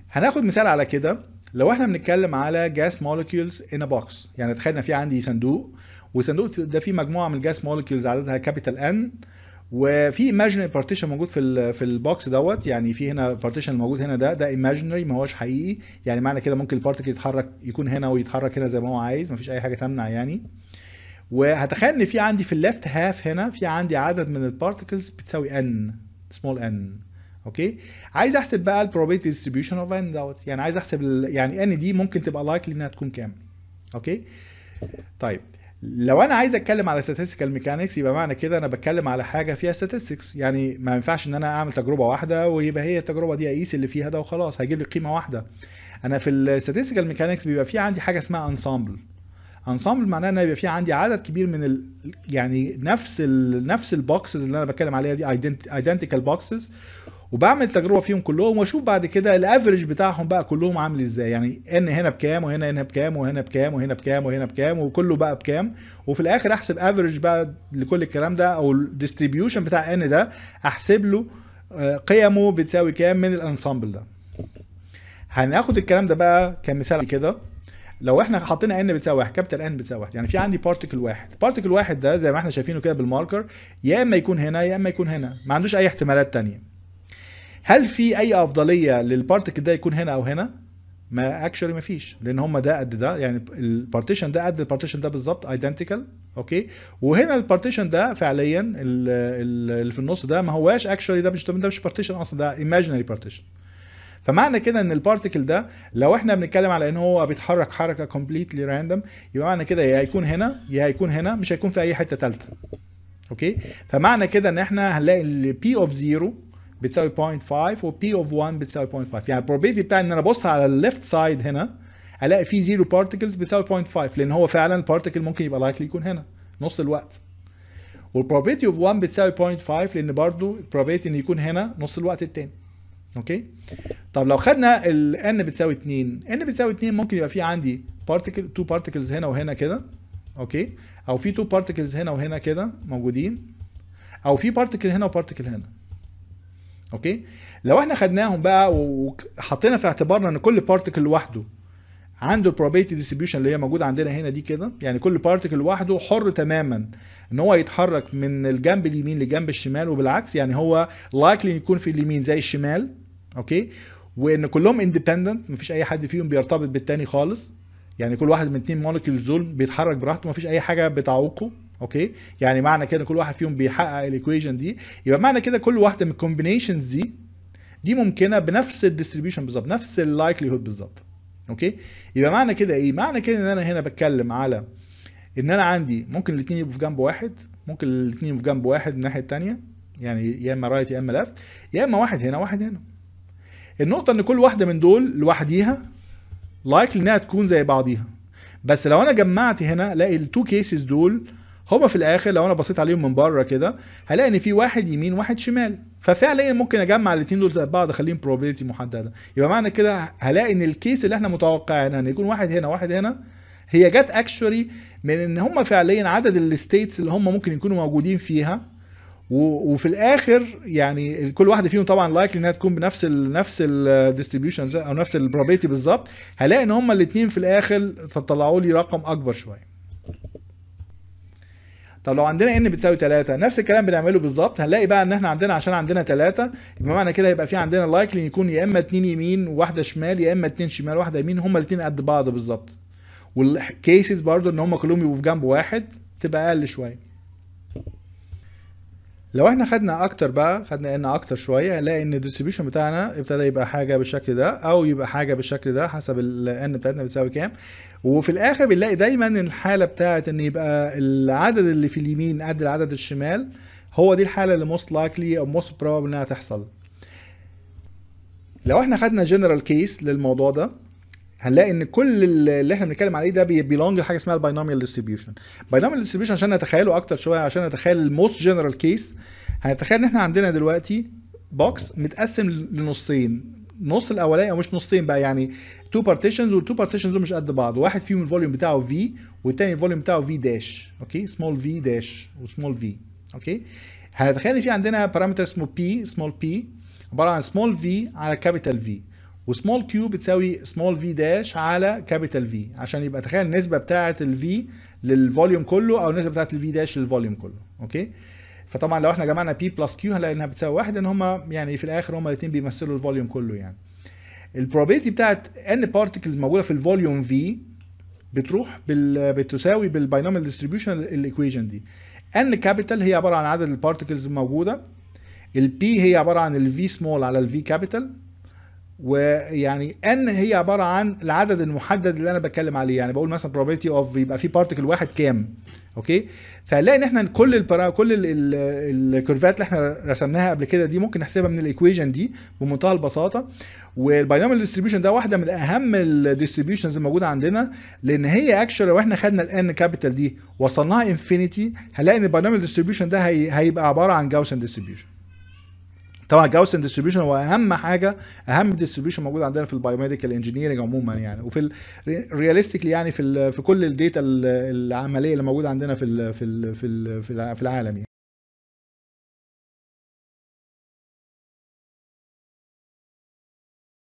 هناخد مثال على كده لو احنا بنتكلم على جاس مولكيولز ان بوكس يعني تخيلنا في عندي صندوق والصندوق ده فيه مجموعه من الجاس مولكيولز عددها كابيتال ان وفي ايماجينري بارتيشن موجود في ال في البوكس دوت يعني في هنا بارتيشن الموجود هنا ده ده ايماجينري ما هوش حقيقي يعني معنى كده ممكن البارتيكل يتحرك يكون هنا ويتحرك هنا زي ما هو عايز مفيش اي حاجه تمنع يعني وهتخيل ان في عندي في الليفت هاف هنا في عندي عدد من البارتيكلز بتساوي ان سمول ان اوكي عايز احسب بقى البروبابيلتي ديستريبيوشن اوف ان دوت يعني عايز احسب ال- يعني ان دي ممكن تبقى لايكلي انها تكون كام اوكي طيب لو انا عايز اتكلم على statistical mechanics يبقى معنى كده انا بتكلم على حاجه فيها statistics يعني ما ينفعش ان انا اعمل تجربه واحده ويبقى هي التجربه دي اقيس اللي فيها ده وخلاص هيجيب لي قيمه واحده انا في ال statistical mechanics بيبقى في عندي حاجه اسمها ensemble انسامبل معناه ان يبقى في عندي عدد كبير من ال... يعني نفس ال... نفس البوكسز اللي انا بتكلم عليها دي ايدنتيكال بوكسز وبعمل تجربه فيهم كلهم واشوف بعد كده الافرج بتاعهم بقى كلهم عامل ازاي يعني ان هنا بكام وهنا هنا بكام وهنا بكام وهنا بكام وهنا بكام وكله بقى بكام وفي الاخر احسب افرج بقى لكل الكلام ده او الديستريبيوشن بتاع ان ده احسب له آه، قيمه بتساوي كام من الانسامبل ده هناخد الكلام ده بقى كمثال كده لو احنا حطينا ان بتساوي واحد كابيتال ان بتساوي واحد يعني في عندي بارتيكل واحد بارتيكل واحد ده زي ما احنا شايفينه كده بالماركر يا اما يكون هنا يا اما يكون هنا ما عندوش اي احتمالات تانية هل في اي افضليه للبارتيكل ده يكون هنا او هنا ما اكشولي ما فيش لان هم ده قد ده يعني البارتيشن ده قد البارتيشن ده بالظبط ايدنتيكال اوكي وهنا البارتيشن ده فعليا ال- ال- اللي في النص ده ما هواش اكشولي ده مش ده مش بارتيشن اصلا ده ايماجينري بارتيشن فمعنى كده ان البارتيكل ده لو احنا بنتكلم على ان هو بيتحرك حركه كومبليتلي راندوم يبقى معنى كده يا هيكون هنا يا هيكون هنا مش هيكون في اي حته ثالثه اوكي فمعنى كده ان احنا هنلاقي ال P of 0 بتساوي 0.5 و P of 1 بتساوي 0.5 يعني البروبابيلتي بتاع ان انا ابص على الليفت سايد هنا الاقي فيه 0 بارتيكلز بتساوي 0.5 لان هو فعلا البارتيكل ممكن يبقى لايكلي يكون هنا نص الوقت والبروبابيلتي اوف 1 بتساوي 0.5 لان برضو البروبابيلتي ان يكون هنا نص الوقت التاني اوكي طب لو خدنا ال n بتساوي 2 n بتساوي 2 ممكن يبقى في عندي بارتيكل 2 بارتيكلز هنا وهنا كده اوكي او في 2 بارتيكلز هنا وهنا كده موجودين او في بارتيكل هنا وبارتيكل هنا اوكي لو احنا خدناهم بقى وحطينا في اعتبارنا ان كل بارتيكل لوحده عنده probability distribution اللي هي موجوده عندنا هنا دي كده يعني كل بارتيكل لوحده حر تماما ان هو يتحرك من الجنب اليمين لجنب الشمال وبالعكس يعني هو likely يكون في اليمين زي الشمال اوكي وان كلهم اندبندنت مفيش اي حد فيهم بيرتبط بالتاني خالص يعني كل واحد من اتنين مولكيولز دول بيتحرك براحته مفيش اي حاجه بتعوقه اوكي يعني معنى كده كل واحد فيهم بيحقق الايكويشن دي يبقى معنى كده كل واحده من الكومبينيشنز دي دي ممكنه بنفس الديستريبيوشن بالظبط نفس اللايكليهود بالظبط اوكي يبقى معنى كده ايه معنى كده ان انا هنا بتكلم على ان انا عندي ممكن الاثنين يبقوا في جنب واحد ممكن الاثنين يبقوا في جنب واحد من الناحيه الثانيه يعني يا اما رايت يا اما ليفت يا اما واحد هنا واحد هنا النقطه ان كل واحده من دول لوحديها لايكلي انها تكون زي بعضيها بس لو انا جمعت هنا الاقي التو كيسز دول هما في الاخر لو انا بصيت عليهم من بره كده هلاقي ان في واحد يمين واحد شمال ففعليا ممكن اجمع الاثنين دول زي بعض اخليهم probability محدده يبقى معنى كده هلاقي ان الكيس اللي احنا متوقعينها ان يكون واحد هنا واحد هنا هي جت اكشولي من ان هم فعليا عدد الستيتس اللي هم ممكن يكونوا موجودين فيها و- وفي الاخر يعني كل واحده فيهم طبعا لايكلي انها تكون بنفس ال نفس الديستريبيوشن او نفس البروبابيلتي بالظبط هلاقي ان هم الاثنين في الاخر طلعوا لي رقم اكبر شويه طب لو عندنا ان بتساوي 3 نفس الكلام بنعمله بالظبط هنلاقي بقى ان احنا عندنا عشان عندنا 3 يبقى معنى كده يبقى في عندنا لايكلي يكون يا اما 2 يمين وواحده شمال يا اما 2 شمال واحده يمين هما الاثنين قد بعض بالظبط والكيسز برضو ان هما كلهم يبقوا في جنب واحد تبقى اقل شويه لو احنا خدنا اكتر بقى خدنا ان اكتر شويه هنلاقي ان الديستريبيوشن بتاعنا ابتدى يبقى حاجه بالشكل ده او يبقى حاجه بالشكل ده حسب الان بتاعتنا بتساوي كام وفي الاخر بنلاقي دايما الحاله بتاعت ان يبقى العدد اللي في اليمين قد العدد الشمال هو دي الحاله اللي موست لايكلي او موست بروبابل انها تحصل لو احنا خدنا جنرال كيس للموضوع ده هنلاقي ان كل اللي احنا بنتكلم عليه ده بيلونج لحاجه اسمها الباينوميال ديستريبيوشن الباينوميال ديستريبيوشن عشان نتخيله اكتر شويه عشان نتخيل الموست جنرال كيس هنتخيل ان احنا عندنا دلوقتي بوكس متقسم لنصين النص الاولاني او مش نصين بقى يعني تو بارتيشنز والتو بارتيشنز دول مش قد بعض واحد فيهم الفوليوم بتاعه في والتاني الفوليوم بتاعه في داش اوكي سمول في داش وسمول في اوكي هنتخيل ان في عندنا بارامتر اسمه بي سمول بي عباره عن سمول في على كابيتال في وسمول كيو بتساوي سمول في داش على كابيتال في عشان يبقى تخيل النسبه بتاعه الفي للفوليوم كله او النسبه بتاعه الفي داش للفوليوم كله اوكي فطبعا لو احنا جمعنا بي بلس كيو هنلاقي انها بتساوي واحد ان هما يعني في الاخر هما الاثنين بيمثلوا الفوليوم كله يعني البروبابيلتي بتاعت ان بارتكلز موجوده في الفوليوم في بتروح بال... بتساوي بالباينوميال ديستريبيوشن الايكويشن دي ان كابيتال هي عباره عن عدد البارتكلز الموجوده البي هي عباره عن الفي سمول على الفي كابيتال ويعني ان هي عباره عن العدد المحدد اللي انا بتكلم عليه يعني بقول مثلا probability of يبقى في بارتكل واحد كام اوكي فهنلاقي ان احنا كل البرا كل الكيرفات اللي احنا رسمناها قبل كده دي ممكن نحسبها من الايكويشن دي بمنتهى البساطه والباينوميال ديستريبيوشن ده واحده من اهم الديستريبيوشنز الموجوده عندنا لان هي اكشن لو احنا خدنا الان كابيتال دي وصلناها انفينيتي هنلاقي ان الباينوميال ديستريبيوشن ده هي هيبقى عباره عن جاوسن ديستريبيوشن طبعا جاوسن ديستريبيوشن هو اهم حاجه اهم ديستريبيوشن موجود عندنا في البايوميديكال انجينيرنج عموما يعني وفي الرياليستيكلي يعني في في كل الداتا العمليه اللي موجوده عندنا في في في العالم يعني